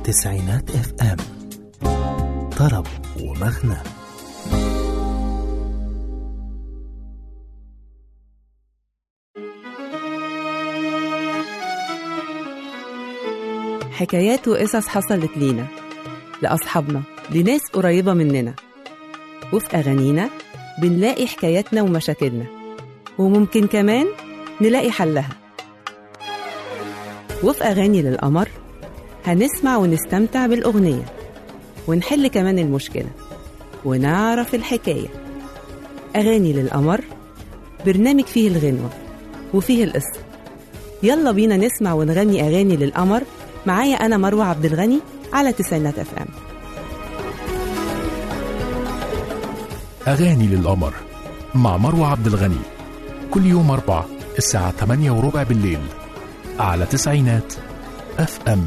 تسعينات اف ام طرب ومغنى حكايات وقصص حصلت لينا لأصحابنا لناس قريبة مننا وفي أغانينا بنلاقي حكاياتنا ومشاكلنا وممكن كمان نلاقي حلها وفي أغاني للقمر هنسمع ونستمتع بالأغنية ونحل كمان المشكلة ونعرف الحكاية أغاني للقمر برنامج فيه الغنوة وفيه القصة يلا بينا نسمع ونغني أغاني للقمر معايا أنا مروة عبد الغني على تسعينات اف ام أغاني للقمر مع مروة عبد الغني كل يوم أربع الساعة 8 وربع بالليل على تسعينات اف ام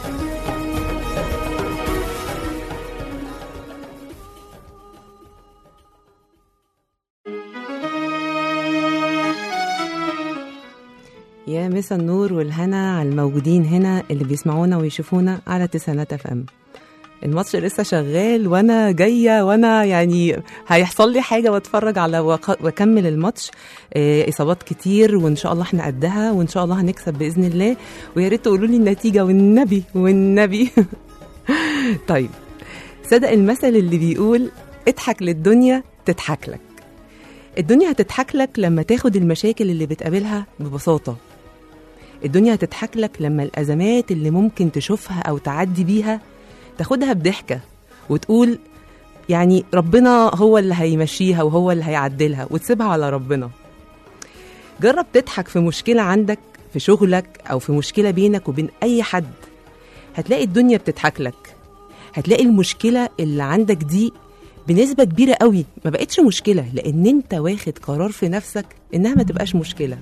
يا مسا النور والهنا على الموجودين هنا اللي بيسمعونا ويشوفونا على تسعينات اف ام الماتش لسه شغال وانا جايه وانا يعني هيحصل لي حاجه واتفرج على وق- واكمل الماتش آه، اصابات كتير وان شاء الله احنا قدها وان شاء الله هنكسب باذن الله ويا ريت تقولوا لي النتيجه والنبي والنبي طيب صدق المثل اللي بيقول اضحك للدنيا تضحك لك الدنيا هتضحك لك لما تاخد المشاكل اللي بتقابلها ببساطه الدنيا هتضحك لك لما الازمات اللي ممكن تشوفها او تعدي بيها تاخدها بضحكه وتقول يعني ربنا هو اللي هيمشيها وهو اللي هيعدلها وتسيبها على ربنا جرب تضحك في مشكله عندك في شغلك او في مشكله بينك وبين اي حد هتلاقي الدنيا بتضحك لك هتلاقي المشكله اللي عندك دي بنسبه كبيره قوي ما بقتش مشكله لان انت واخد قرار في نفسك انها ما تبقاش مشكله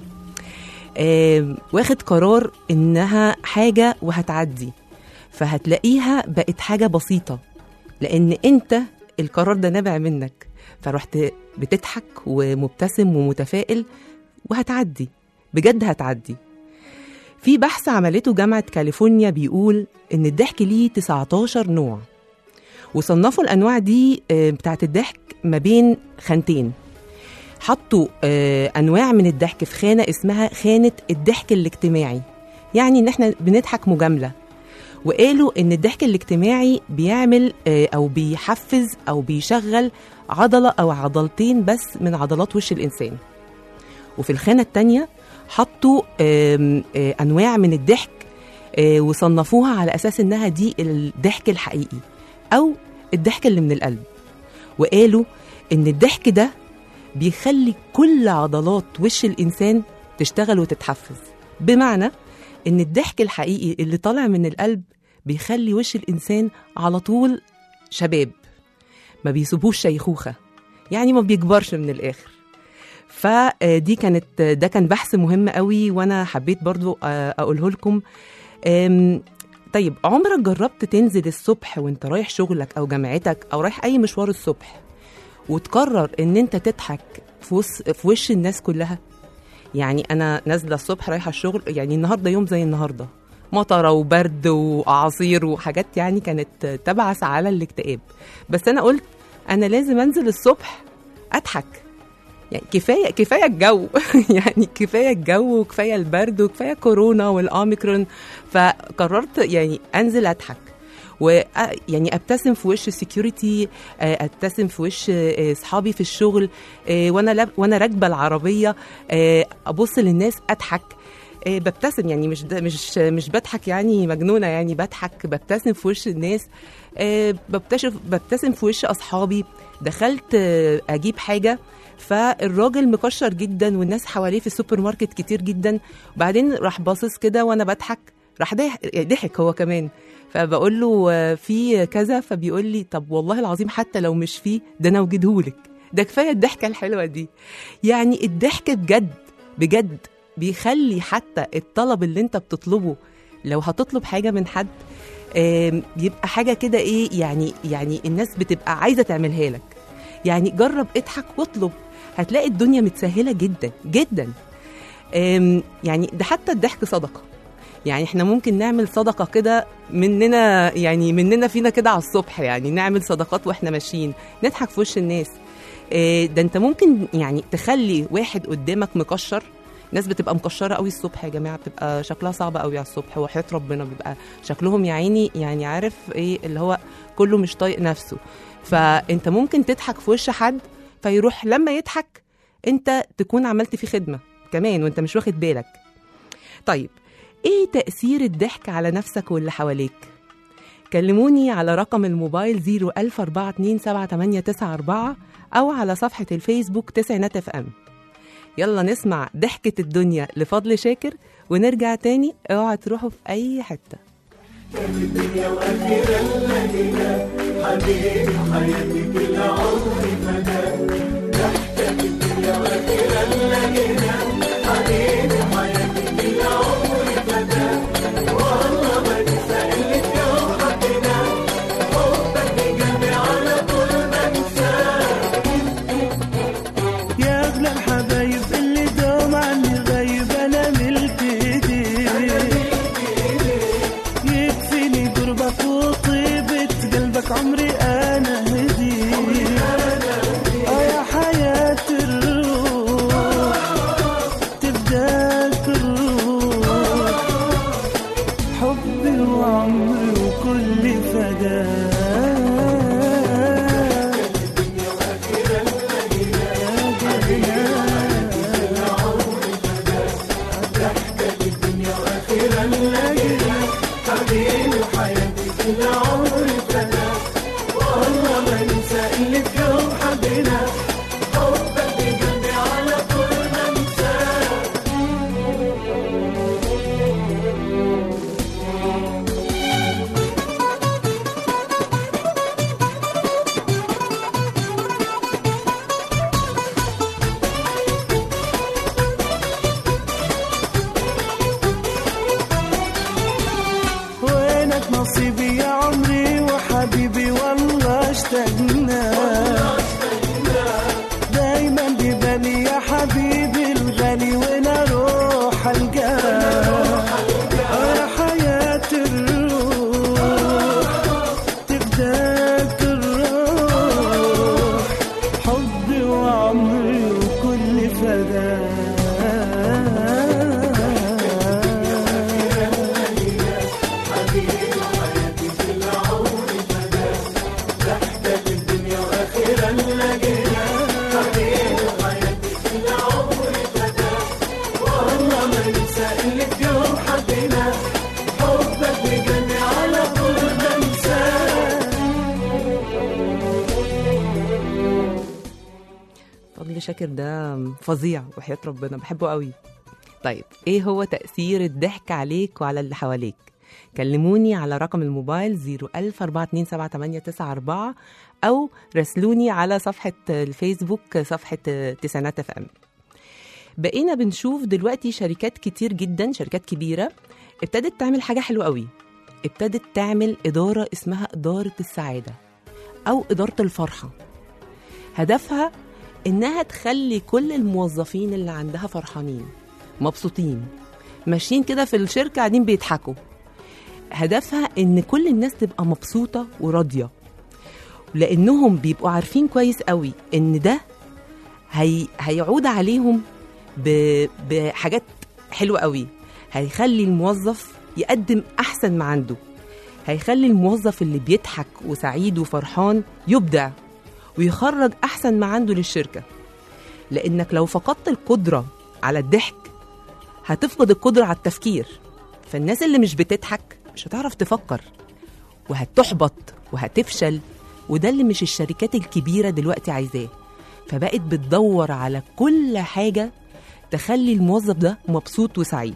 آم، واخد قرار انها حاجه وهتعدي فهتلاقيها بقت حاجه بسيطه لان انت القرار ده نابع منك فرحت بتضحك ومبتسم ومتفائل وهتعدي بجد هتعدي في بحث عملته جامعة كاليفورنيا بيقول إن الضحك ليه 19 نوع وصنفوا الأنواع دي آه، بتاعت الضحك ما بين خانتين حطوا آه، أنواع من الضحك في خانة اسمها خانة الضحك الاجتماعي يعني إن إحنا بنضحك مجاملة وقالوا ان الضحك الاجتماعي بيعمل آه، او بيحفز او بيشغل عضله او عضلتين بس من عضلات وش الانسان وفي الخانه الثانيه حطوا آم، آه، انواع من الضحك آه، وصنفوها على اساس انها دي الضحك الحقيقي او الضحك اللي من القلب وقالوا ان الضحك ده بيخلي كل عضلات وش الانسان تشتغل وتتحفز بمعنى ان الضحك الحقيقي اللي طالع من القلب بيخلي وش الانسان على طول شباب ما بيسيبوش شيخوخه يعني ما بيكبرش من الاخر فدي كانت ده كان بحث مهم قوي وانا حبيت برضو آه، اقوله لكم آم، طيب عمرك جربت تنزل الصبح وانت رايح شغلك او جامعتك او رايح اي مشوار الصبح وتقرر ان انت تضحك في وس- في وش الناس كلها يعني انا نازله الصبح رايحه الشغل يعني النهارده يوم زي النهارده مطره وبرد واعاصير وحاجات يعني كانت تبعث على الاكتئاب بس انا قلت انا لازم انزل الصبح اضحك يعني كفايه كفايه الجو يعني كفايه الجو وكفايه البرد وكفايه كورونا والاوميكرون فقررت يعني انزل اضحك ويعني ابتسم في وش السكيورتي ابتسم في وش آه، اصحابي في الشغل آه، وانا لاب- وانا راكبه العربيه آه، ابص للناس اضحك آه، ببتسم يعني مش ده مش مش بضحك يعني مجنونه يعني بضحك ببتسم في وش الناس آه، ببتشف ببتسم في وش اصحابي دخلت آه، اجيب حاجه فالراجل مكشر جدا والناس حواليه في السوبر ماركت كتير جدا وبعدين راح باصص كده وانا بضحك راح ضح- ضحك هو كمان فبقول له آه، في كذا فبيقول لي طب والله العظيم حتى لو مش فيه ده انا اوجدهولك ده كفايه الضحكه الحلوه دي يعني الضحك بجد بجد بيخلي حتى الطلب اللي انت بتطلبه لو هتطلب حاجه من حد آم، يبقى حاجه كده ايه يعني يعني الناس بتبقى عايزه تعملها لك يعني جرب اضحك واطلب هتلاقي الدنيا متسهله جدا جدا آم، يعني ده حتى الضحك صدقه يعني احنا ممكن نعمل صدقه كده مننا يعني مننا فينا كده على الصبح يعني نعمل صدقات واحنا ماشيين نضحك في وش الناس إيه، ده انت ممكن يعني تخلي واحد قدامك مكشر ناس بتبقى مكشره قوي الصبح يا جماعه بتبقى شكلها صعب قوي على الصبح وحياه ربنا بيبقى شكلهم يا عيني يعني عارف ايه اللي هو كله مش طايق نفسه فانت ممكن تضحك في وش حد فيروح لما يضحك انت تكون عملت فيه خدمه كمان وانت مش واخد بالك طيب ايه تاثير الضحك على نفسك واللي حواليك كلموني على رقم الموبايل 010427894 أو على صفحة الفيسبوك تسعينات اف ام يلا نسمع ضحكة الدنيا لفضل شاكر ونرجع تاني اوعى تروحوا في أي حتة يا اغلى الحبايب اللي دوم عني غايب انا ملك ايديك يكفيني قربك وطيبة قلبك عمري انا هديك اه يا حياة الروح تبداك الروح حبي وعمري وكل فداك وينك نصيبي يا عمري وحبيبي والله اشتقنا دايما ببالي يا حبيبي الغالي وين اروح القاك آه يا حياة الروح تبداك الروح حبي وعمري وكل فداك فضل شاكر ده فظيع وحياة ربنا بحبه قوي طيب ايه هو تأثير الضحك عليك وعلى اللي حواليك كلموني على رقم الموبايل 010427894 أو راسلوني على صفحة الفيسبوك صفحة تسعينات اف ام بقينا بنشوف دلوقتي شركات كتير جدا شركات كبيرة ابتدت تعمل حاجة حلوة قوي ابتدت تعمل إدارة اسمها إدارة السعادة أو إدارة الفرحة هدفها إنها تخلي كل الموظفين اللي عندها فرحانين مبسوطين ماشيين كده في الشركة قاعدين بيضحكوا هدفها إن كل الناس تبقى مبسوطة وراضية لأنهم بيبقوا عارفين كويس قوي إن ده هي... هيعود عليهم ب... بحاجات حلوة قوي هيخلي الموظف يقدم أحسن ما عنده هيخلي الموظف اللي بيضحك وسعيد وفرحان يبدع ويخرج أحسن ما عنده للشركة لأنك لو فقدت القدرة على الضحك هتفقد القدرة على التفكير فالناس اللي مش بتضحك مش هتعرف تفكر وهتحبط وهتفشل وده اللي مش الشركات الكبيرة دلوقتي عايزاه فبقت بتدور على كل حاجة تخلي الموظف ده مبسوط وسعيد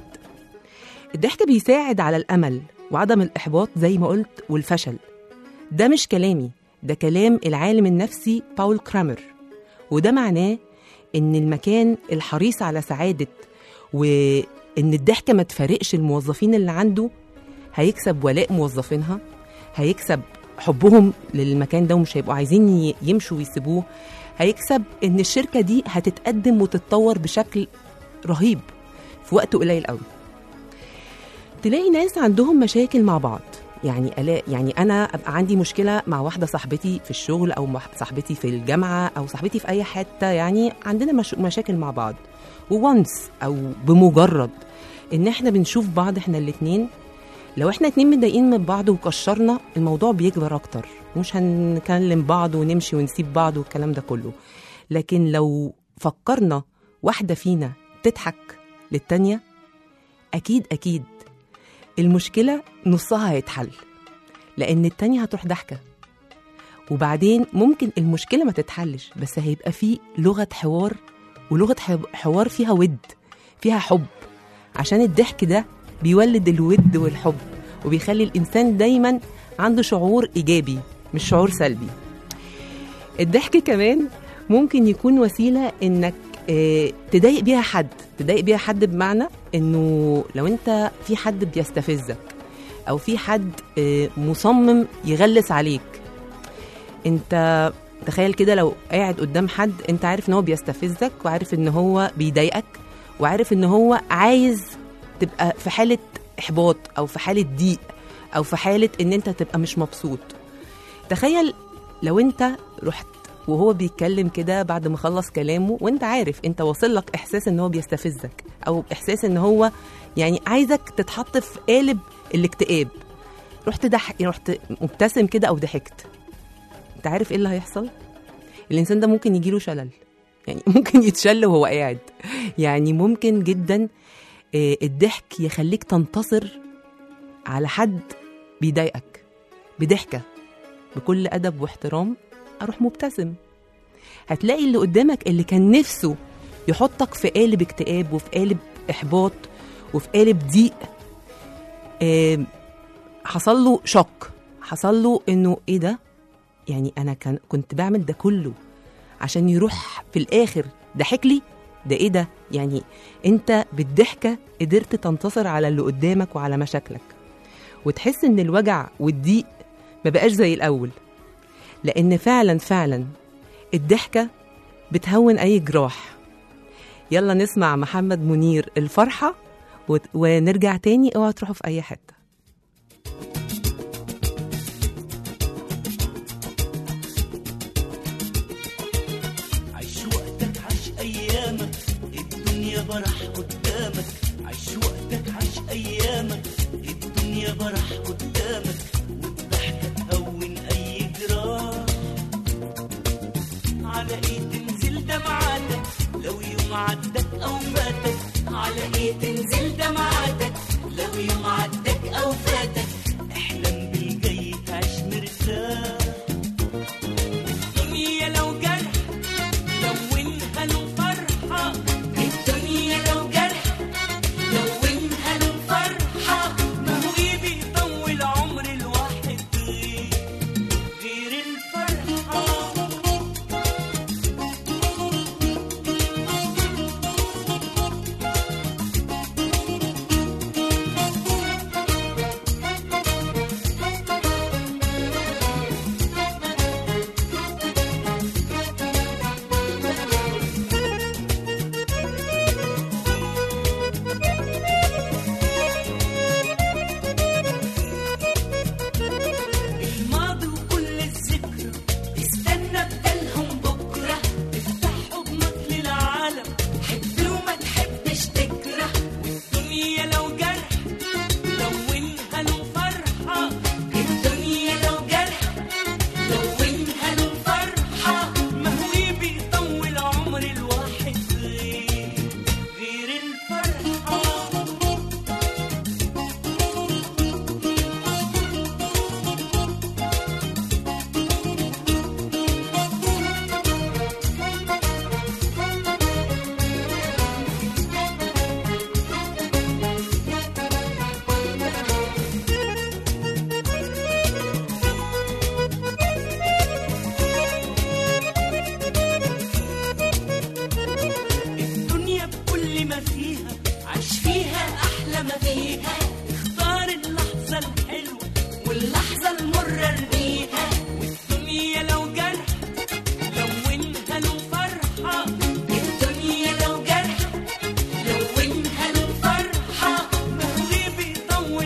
الضحك بيساعد على الأمل وعدم الإحباط زي ما قلت والفشل ده مش كلامي ده كلام العالم النفسي باول كرامر وده معناه إن المكان الحريص على سعادة وإن الضحكة ما تفارقش الموظفين اللي عنده هيكسب ولاء موظفينها هيكسب حبهم للمكان ده ومش هيبقوا عايزين ي- يمشوا ويسيبوه هيكسب ان الشركه دي هتتقدم وتتطور بشكل رهيب في وقت قليل قوي تلاقي ناس عندهم مشاكل مع بعض يعني ألا يعني انا ابقى عندي مشكله مع واحده صاحبتي في الشغل او مع صاحبتي في الجامعه او صاحبتي في اي حته يعني عندنا مش مشاكل مع بعض وونس او بمجرد ان احنا بنشوف بعض احنا الاتنين لو احنا اتنين متضايقين من بعض وكشرنا الموضوع بيكبر اكتر مش هنكلم بعض ونمشي ونسيب بعض والكلام ده كله لكن لو فكرنا واحده فينا تضحك للتانيه اكيد اكيد المشكله نصها هيتحل لان التانيه هتروح ضحكه وبعدين ممكن المشكله ما تتحلش بس هيبقى في لغه حوار ولغه حب- حوار فيها ود فيها حب عشان الضحك ده بيولد الود والحب وبيخلي الانسان دايما عنده شعور ايجابي مش شعور سلبي الضحك كمان ممكن يكون وسيله انك آه، تضايق بيها حد تضايق بيها حد بمعنى انه لو انت في حد بيستفزك او في حد آه، مصمم يغلس عليك انت تخيل كده لو قاعد قدام حد انت عارف ان هو بيستفزك وعارف ان هو بيضايقك وعارف ان هو عايز تبقى في حالة احباط او في حالة ضيق او في حالة ان انت تبقى مش مبسوط تخيل لو انت رحت وهو بيتكلم كده بعد ما خلص كلامه وانت عارف انت واصل لك احساس ان هو بيستفزك او احساس ان هو يعني عايزك تتحط في قالب الاكتئاب رحت ضحك رحت مبتسم كده او ضحكت انت عارف ايه اللي هيحصل الانسان ده ممكن يجيله شلل يعني ممكن يتشل وهو قاعد يعني ممكن جدا آه، الضحك يخليك تنتصر على حد بيضايقك بضحكه بكل ادب واحترام اروح مبتسم هتلاقي اللي قدامك اللي كان نفسه يحطك في قالب اكتئاب وفي قالب احباط وفي قالب ضيق آم، حصل له شوك حصل له انه ايه ده يعني انا كان كنت بعمل ده كله عشان يروح في الاخر ضحك لي ده ايه ده يعني انت بالضحكه قدرت تنتصر على اللي قدامك وعلى مشاكلك وتحس ان الوجع والضيق ما بقاش زي الاول لان فعلا فعلا الضحكه بتهون اي جراح يلا نسمع محمد منير الفرحه وت- ونرجع تاني اوعى تروحوا في اي حته عيش وقتك عيش ايامك الدنيا برح قدامك عيش وقتك عيش ايامك الدنيا برح قدامك والضحكة تهون اي جراح على ايه تنزل دمعاتك لو يوم عدك او فاتك على ايه تنزل دمعاتك لو يوم عدك او فاتك احلم بالجاي تعيش مرتاح الدنيا لو جرح لونها له فرحة الدنيا لو جرح لونها له فرحة ما هو ايه بيطول عمر الواحد غير غير الفرحة الماضي وكل الذكرى استنى بدلهم بكرة افتح حضنك للعالم حب وما تحبش تكره والدنيا لو جرح لونها له فرحة الدنيا لو جرح لونها له فرحة ما هو ايه بيطول عمر الواحد غير غير الفرحة الدنيا بكل ما فيها عيش فيها أحلى ما فيها اختار اللحظة الحلوة واللحظة المرة ارميها والدنيا لو جرح لونها له فرحة الدنيا لو جرح لونها له فرحة ما هو ليه بيطول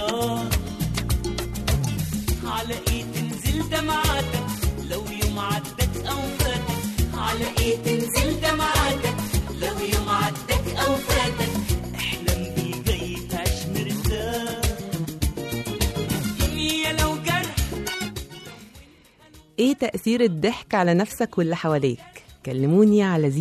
مرضاه على ايه تنزل دمعاتك لو يوم عدك او فاتك على ايه تنزل دمعاتك لو يوم عدك او فاتك احلم بالجاي تعيش مرتاح الدنيا لو جرح ايه تأثير الضحك على نفسك واللي حواليك كلموني على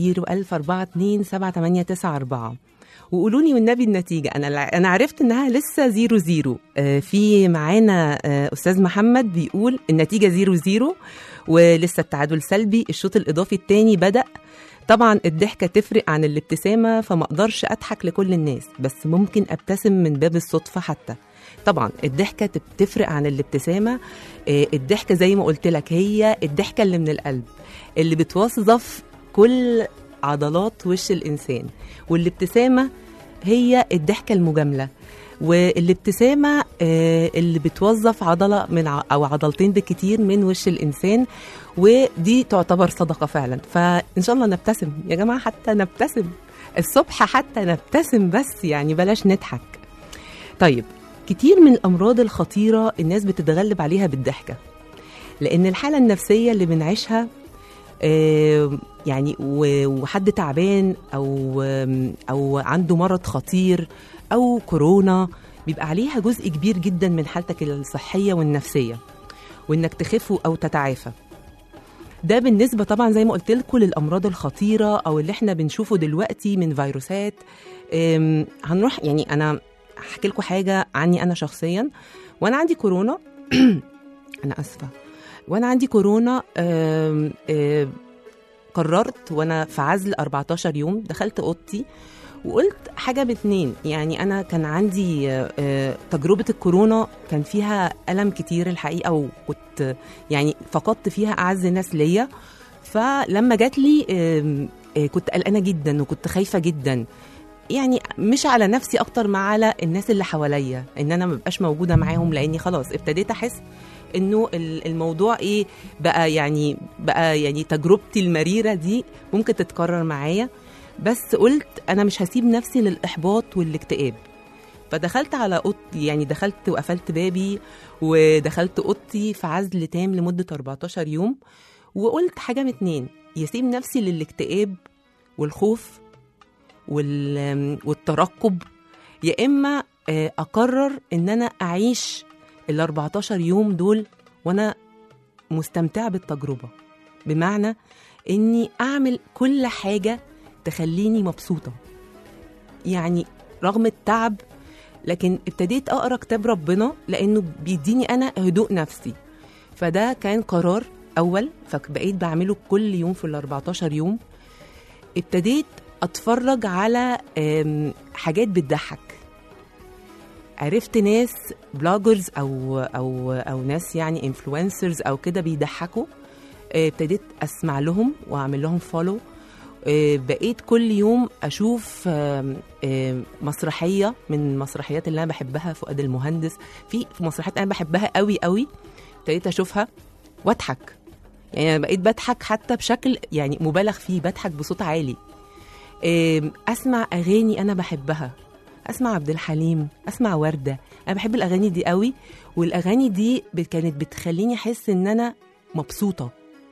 01042 وقولوا لي والنبي النتيجة أنا أنا عرفت إنها لسه زيرو زيرو آه، في معانا آه، أستاذ محمد بيقول النتيجة زيرو زيرو ولسه التعادل سلبي الشوط الإضافي الثاني بدأ طبعا الضحكة تفرق عن الابتسامة فما أقدرش أضحك لكل الناس بس ممكن أبتسم من باب الصدفة حتى طبعا الضحكة تب- تفرق عن الابتسامة آه، الضحكة زي ما قلت لك هي الضحكة اللي من القلب اللي بتوظف كل عضلات وش الإنسان والابتسامة هي الضحكة المجاملة والابتسامة آه، اللي بتوظف عضلة من ع- أو عضلتين بالكتير من وش الإنسان ودي تعتبر صدقة فعلا فإن شاء الله نبتسم يا جماعة حتى نبتسم الصبح حتى نبتسم بس يعني بلاش نضحك طيب كتير من الأمراض الخطيرة الناس بتتغلب عليها بالضحكة لأن الحالة النفسية اللي بنعيشها آه، يعني و- وحد تعبان أو آم، أو عنده مرض خطير أو كورونا بيبقى عليها جزء كبير جدا من حالتك الصحية والنفسية وإنك تخف أو تتعافى ده بالنسبة طبعا زي ما قلت لكم للأمراض الخطيرة أو اللي احنا بنشوفه دلوقتي من فيروسات أم، هنروح يعني أنا هحكي لكم حاجة عني أنا شخصيا وأنا عندي كورونا أنا آسفة وأنا عندي كورونا أم، أم، قررت وأنا في عزل 14 يوم دخلت أوضتي وقلت حاجة باتنين يعني أنا كان عندي آه، آه، تجربة الكورونا كان فيها ألم كتير الحقيقة وكنت يعني فقدت فيها أعز ناس ليا فلما جات لي آم، آه، كنت قلقانة جدا وكنت خايفة جدا يعني مش على نفسي أكتر ما على الناس اللي حواليا إن أنا مبقاش موجودة معاهم لأني خلاص ابتديت أحس انه ال- الموضوع ايه بقى يعني بقى يعني تجربتي المريره دي ممكن تتكرر معايا بس قلت انا مش هسيب نفسي للاحباط والاكتئاب فدخلت على اوضتي يعني دخلت وقفلت بابي ودخلت اوضتي في عزل تام لمده 14 يوم وقلت حاجه من اتنين يسيب نفسي للاكتئاب والخوف وال- والترقب يا اما آه، اقرر ان انا اعيش ال 14 يوم دول وانا مستمتعه بالتجربه بمعنى اني اعمل كل حاجه تخليني مبسوطه يعني رغم التعب لكن ابتديت اقرا كتاب ربنا لانه بيديني انا هدوء نفسي فده كان قرار اول فبقيت بعمله كل يوم في ال 14 يوم ابتديت اتفرج على آم، حاجات بتضحك عرفت ناس بلوجرز او او او ناس يعني انفلونسرز او كده بيضحكوا آه، ابتديت اسمع لهم واعمل لهم فولو بقيت كل يوم اشوف آم، آم، مسرحيه من المسرحيات اللي انا بحبها فؤاد المهندس في في مسرحيات انا بحبها قوي قوي ابتديت اشوفها واضحك يعني انا بقيت بضحك حتى بشكل يعني مبالغ فيه بضحك بصوت عالي آم، اسمع اغاني انا بحبها اسمع عبد الحليم اسمع ورده انا بحب الاغاني دي قوي والاغاني دي ب- كانت بتخليني احس ان انا مبسوطه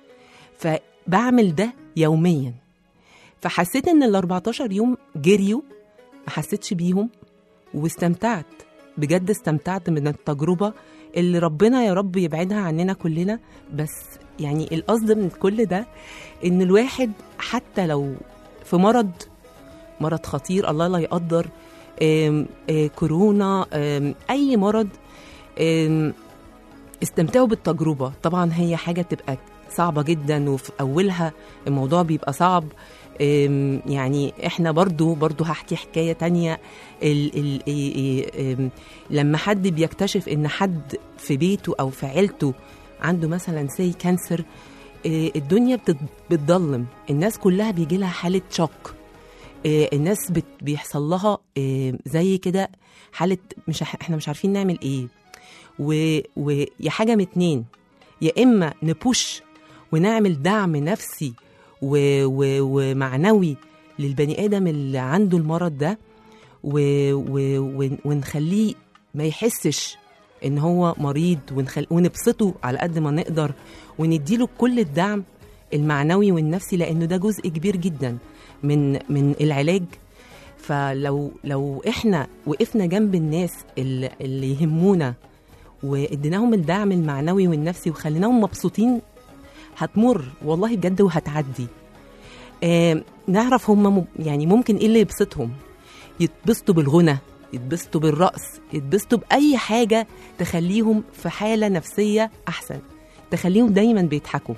فبعمل ده يوميا فحسيت ان ال 14 يوم جريوا ما حسيتش بيهم واستمتعت بجد استمتعت من التجربه اللي ربنا يا رب يبعدها عننا كلنا بس يعني القصد من كل ده ان الواحد حتى لو في مرض مرض خطير الله لا يقدر آم، آه، كورونا آم، اي مرض آم، استمتعوا بالتجربه طبعا هي حاجه بتبقى صعبه جدا وفي اولها الموضوع بيبقى صعب آم، يعني احنا برضو برضو هحكي حكايه تانية ال ال إيه- إيه- آم، لما حد بيكتشف ان حد في بيته او في عيلته عنده مثلا سي كانسر آه، الدنيا بتت- بتضلم الناس كلها بيجي لها حاله شوك آه، الناس بت بيحصل لها آه، زي كده حاله مش ع- احنا مش عارفين نعمل ايه و- ويا حاجه من اتنين يا اما نبوش ونعمل دعم نفسي و و ومعنوي للبني ادم اللي عنده المرض ده و و ون- ونخليه ما يحسش ان هو مريض ونخل... ونبسطه على قد ما نقدر ونديله كل الدعم المعنوي والنفسي لانه ده جزء كبير جدا من من العلاج فلو لو احنا وقفنا جنب الناس اللي, اللي يهمونا واديناهم الدعم المعنوي والنفسي وخليناهم مبسوطين هتمر والله بجد وهتعدي آه نعرف هم يعني ممكن ايه اللي يبسطهم يتبسطوا بالغنى يتبسطوا بالرقص يتبسطوا بأي حاجة تخليهم في حالة نفسية أحسن تخليهم دايما بيضحكوا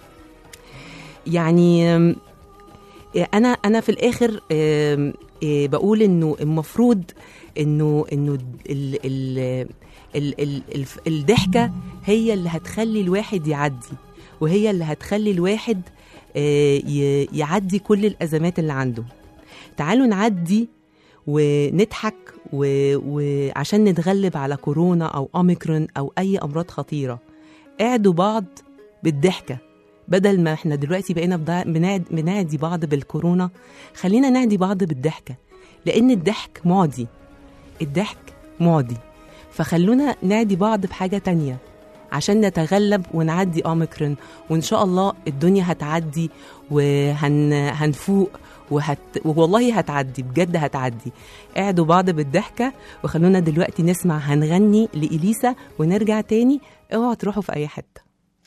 يعني آم، أنا أنا في الآخر آم، آه، بقول إنه المفروض إنه إنه ال ال ال ال ال الضحكة هي اللي هتخلي الواحد يعدي وهي اللي هتخلي الواحد آه، ي- يعدي كل الأزمات اللي عنده تعالوا نعدي ونضحك و- وعشان نتغلب على كورونا أو أوميكرون أو أي أمراض خطيرة اعدوا بعض بالضحكة بدل ما احنا دلوقتي بقينا بضا- بنعد- بنعدي بعض بالكورونا خلينا نعدي بعض بالضحكة لأن الضحك معدي الضحك معدي فخلونا نعدي بعض بحاجة تانية عشان نتغلب ونعدي اوميكرون وان شاء الله الدنيا هتعدي وهنفوق وهت... والله هتعدي بجد هتعدي قعدوا بعض بالضحكة وخلونا دلوقتي نسمع هنغني لإليسا ونرجع تاني اوعوا تروحوا في أي حتة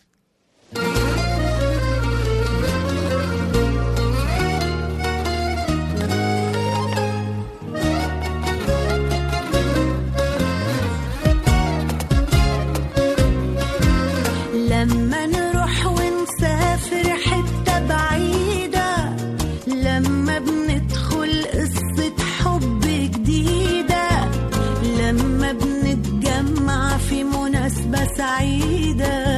لما نروح ونسافر حتة بعيدة لما بندخل قصة حب جديدة لما بنتجمع في مناسبة سعيدة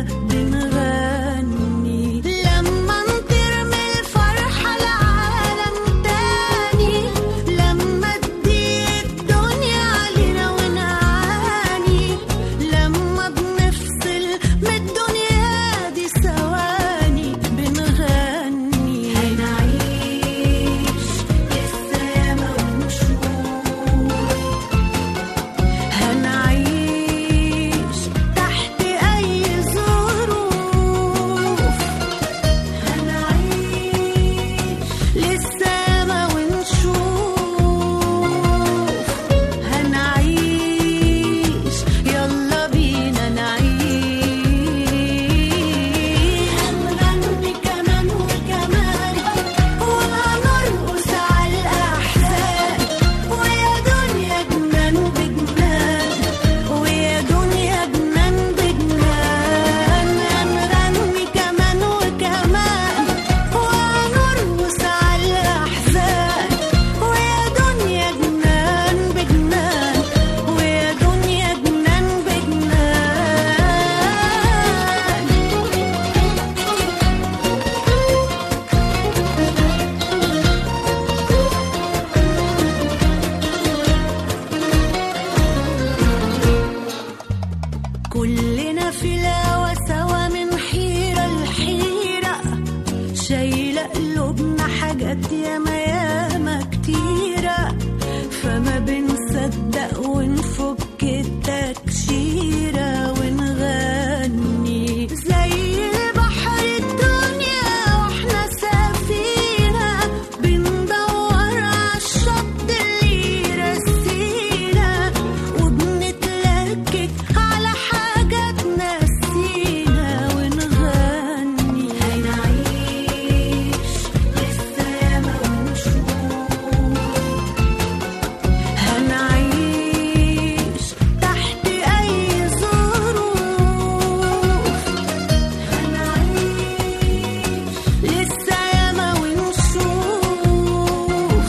بنغني لما نطير من الفرحة لعالم تاني لما تضيق الدنيا علينا ونعاني لما بنفصل من الدنيا دي ثواني بنغني هنعيش لسه ياما ونشوف هنعيش تحت أي ظروف هنعيش لسه ياما ونشوف هنعيش يلا بينا نعيش هنغني كمان وكمان وهنرقص على الأحزان ويا دنيا جنان بجنان ويا دنيا جنان بجنان هنغني كمان وكمان وهنرقص على الأحزان ويا دنيا جنان بجنان ويا دنيا جنان بجنان كلنا في الهوا سوا من حيرة لحيرة شايلة قلوبنا حاجات ياما ياما كتيرة فما بنصدق ونفك التكشيرة ونغني زي البحر الدنيا واحنا سفينة بندور عالشط اللي يرسينا وبنتلكك على حاجة تنسينا ونغني هنعيش لسه ياما ونشوف هنعيش تحت أي ظروف هنعيش لسه ياما ونشوف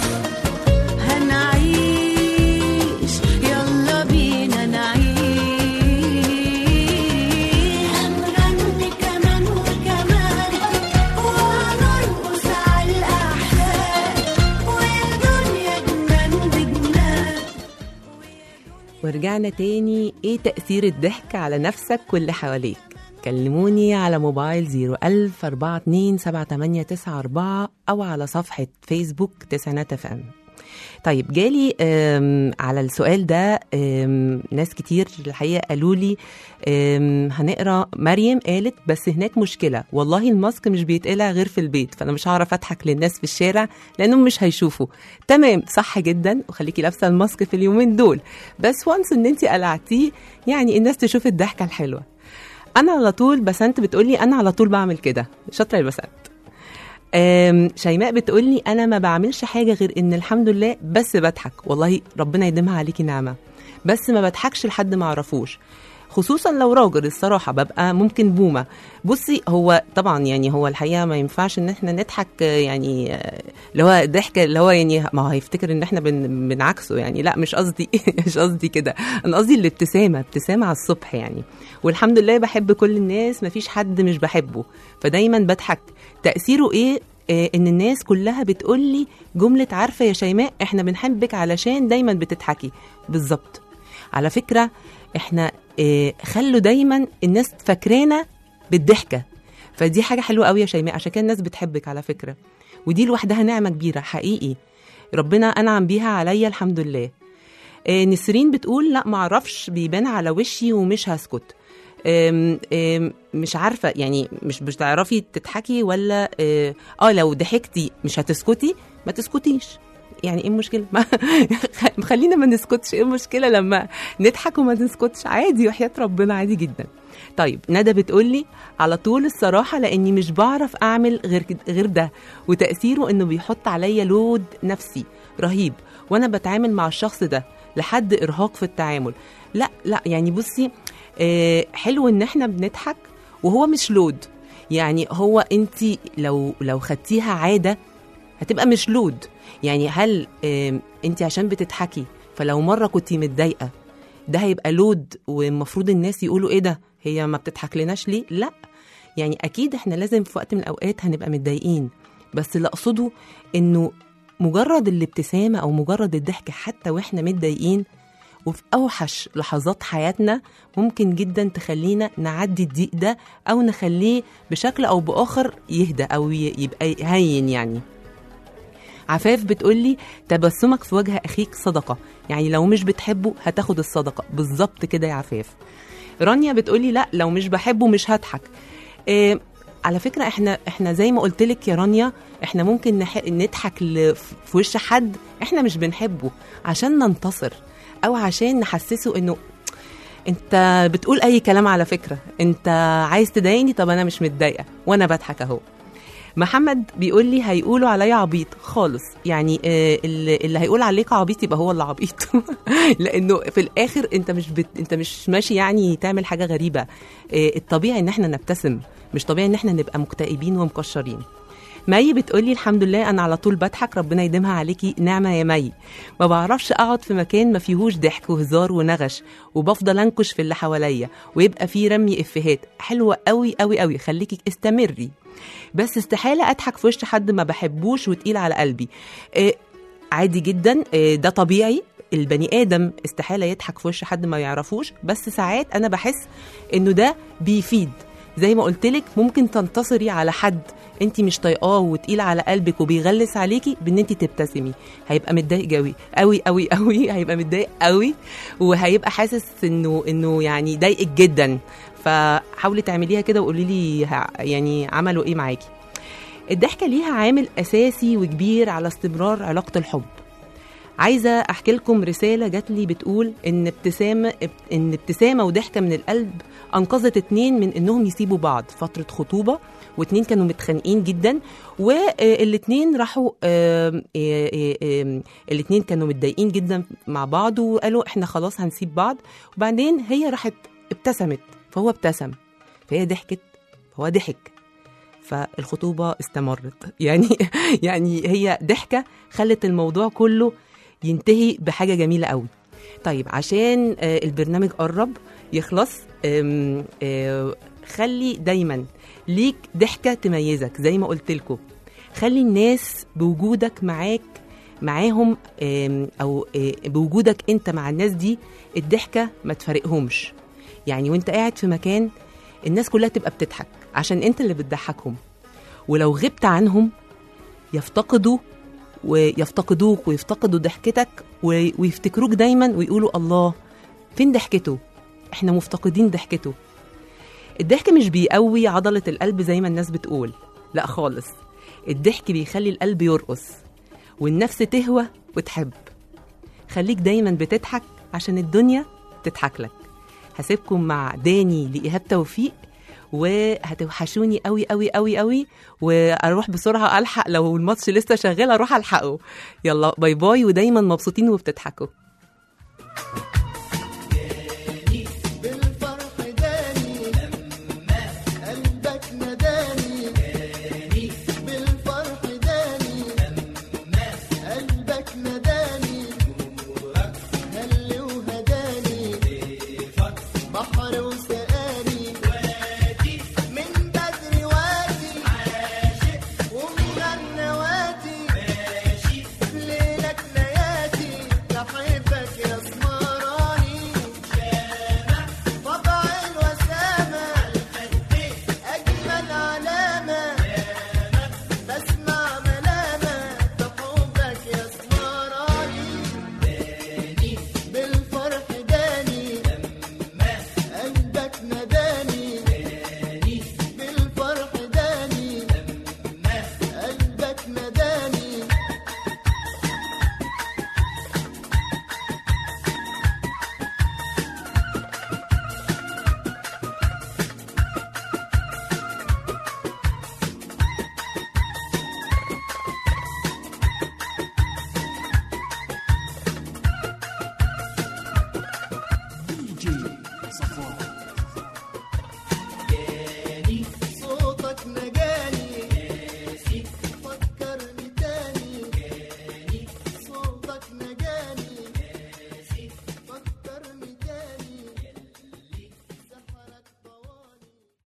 هنعيش يلا بينا نعيش هنغني كمان وكمان وهنرقص على الأحزان ويا دنيا جنان بجنان ورجعنا تاني ايه تأثير الضحك على نفسك واللي حواليك كلموني على موبايل 01000 427 7894 أو على صفحة فيسبوك تسعينات اف ام طيب جالي آم، على السؤال ده آم، ناس كتير الحقيقه قالوا لي آم، هنقرا مريم قالت بس هناك مشكله والله الماسك مش بيتقلع غير في البيت فانا مش هعرف اضحك للناس في الشارع لانهم مش هيشوفوا تمام صح جدا وخليكي لابسه الماسك في اليومين دول بس وانس ان انت قلعتيه يعني الناس تشوف الضحكه الحلوه انا على طول بسنت بتقولي انا على طول بعمل كده شاطره يا بسنت آم، شيماء بتقولي انا ما بعملش حاجه غير ان الحمد لله بس بضحك والله ربنا يديمها عليكي نعمه بس ما بضحكش لحد ما اعرفوش خصوصا لو راجل الصراحه ببقى ممكن بومه بصي هو طبعا يعني هو الحقيقه ما ينفعش ان احنا نضحك آه، يعني آه، اللي هو ضحك اللي هو يعني ما هو هيفتكر ان احنا بن بنعكسه يعني لا مش قصدي مش قصدي كده انا قصدي الابتسامه ابتسامه على الصبح يعني والحمد لله بحب كل الناس ما فيش حد مش بحبه فدايما بضحك تاثيره ايه آه، ان الناس كلها بتقول لي جمله عارفه يا شيماء احنا بنحبك علشان دايما بتضحكي بالظبط على فكره احنا آه، خلوا دايما الناس فاكرانا بالضحكه فدي حاجه حلوه قوي يا شيماء عشان كده الناس بتحبك على فكره ودي لوحدها نعمه كبيره حقيقي ربنا انعم بيها عليا الحمد لله آه، نسرين بتقول لا معرفش بيبان على وشي ومش هسكت آم، آم، مش عارفه يعني مش بتعرفي تضحكي ولا اه آه، لو ضحكتي مش هتسكتي ما تسكتيش يعني ايه المشكله ما خلينا ما نسكتش ايه المشكله لما نضحك وما نسكتش عادي وحياه ربنا عادي جدا طيب ندى بتقولي على طول الصراحه لاني مش بعرف اعمل غير كد- غير ده وتاثيره انه بيحط عليا لود نفسي رهيب وانا بتعامل مع الشخص ده لحد ارهاق في التعامل لا لا يعني بصي آه، حلو ان احنا بنضحك وهو مش لود يعني هو انت لو لو خدتيها عاده هتبقى مش لود يعني هل انت عشان بتضحكي فلو مره كنت متضايقه ده هيبقى لود والمفروض الناس يقولوا ايه ده هي ما بتضحك لناش ليه لا يعني اكيد احنا لازم في وقت من الاوقات هنبقى متضايقين بس اللي اقصده انه مجرد الابتسامه او مجرد الضحك حتى واحنا متضايقين وفي اوحش لحظات حياتنا ممكن جدا تخلينا نعدي الضيق ده او نخليه بشكل او باخر يهدى او ي- يبقى هين يعني عفاف بتقولي تبسمك في وجه اخيك صدقه يعني لو مش بتحبه هتاخد الصدقه بالظبط كده يا عفاف رانيا بتقولي لا لو مش بحبه مش هضحك إيه على فكره احنا احنا زي ما قلت لك يا رانيا احنا ممكن نح... نضحك ل... في وش حد احنا مش بنحبه عشان ننتصر او عشان نحسسه انه انت بتقول اي كلام على فكره انت عايز تضايقني طب انا مش متضايقه وانا بضحك اهو محمد بيقول لي هيقولوا عليا عبيط خالص يعني آه، اللي اللي هيقول عليك عبيط يبقى هو اللي عبيط لانه في الاخر انت مش بت... انت مش ماشي يعني تعمل حاجه غريبه آه، الطبيعي ان احنا نبتسم مش طبيعي ان احنا نبقى مكتئبين ومكشرين مي بتقولي الحمد لله انا على طول بضحك ربنا يديمها عليكي نعمه يا مي ما بعرفش اقعد في مكان ما فيهوش ضحك وهزار ونغش وبفضل انكش في اللي حواليا ويبقى فيه رمي افيهات حلوه قوي قوي قوي خليكي استمري بس استحاله اضحك في وش حد ما بحبوش وتقيل على قلبي آه عادي جدا آه ده طبيعي البني ادم استحاله يضحك في وش حد ما يعرفوش بس ساعات انا بحس انه ده بيفيد زي ما قلت لك ممكن تنتصري على حد انت مش طايقاه وتقيل على قلبك وبيغلس عليكي بان انت تبتسمي هيبقى متضايق قوي قوي قوي قوي هيبقى متضايق قوي وهيبقى حاسس انه انه يعني ضايقك جدا فحاولي تعمليها كده وقولي لي ه- يعني عملوا ايه معاكي الضحكه ليها عامل اساسي وكبير على استمرار علاقه الحب عايزه احكي لكم رساله جات لي بتقول ان ابتسامه ان ابتسامه وضحكه من القلب انقذت اتنين من انهم يسيبوا بعض فتره خطوبه واتنين كانوا متخانقين جدا والاتنين راحوا آم، آه، آه، آم، الاتنين كانوا متضايقين جدا مع بعض وقالوا احنا خلاص هنسيب بعض وبعدين هي راحت ابتسمت فهو ابتسم فهي ضحكت فهو ضحك فالخطوبه استمرت يعني يعني هي ضحكه خلت الموضوع كله ينتهي بحاجه جميله قوي طيب عشان آه، البرنامج قرب يخلص آم، آه، خلي دايما ليك ضحكه تميزك زي ما قلت لكم خلي الناس بوجودك معاك معاهم آم، او آه، بوجودك انت مع الناس دي الضحكه ما تفارقهمش يعني وانت قاعد في مكان الناس كلها تبقى بتضحك عشان انت اللي بتضحكهم ولو غبت عنهم يفتقدوا ويفتقدوك ويفتقدوا ضحكتك و- ويفتكروك دايما ويقولوا الله فين ضحكته احنا مفتقدين ضحكته الضحك مش بيقوي عضلة القلب زي ما الناس بتقول لا خالص الضحك بيخلي القلب يرقص والنفس تهوى وتحب خليك دايما بتضحك عشان الدنيا تضحك لك هسيبكم مع داني لإيهاب توفيق وهتوحشوني قوي قوي قوي قوي واروح بسرعه الحق لو الماتش لسه شغال اروح الحقه يلا باي باي ودايما مبسوطين وبتضحكوا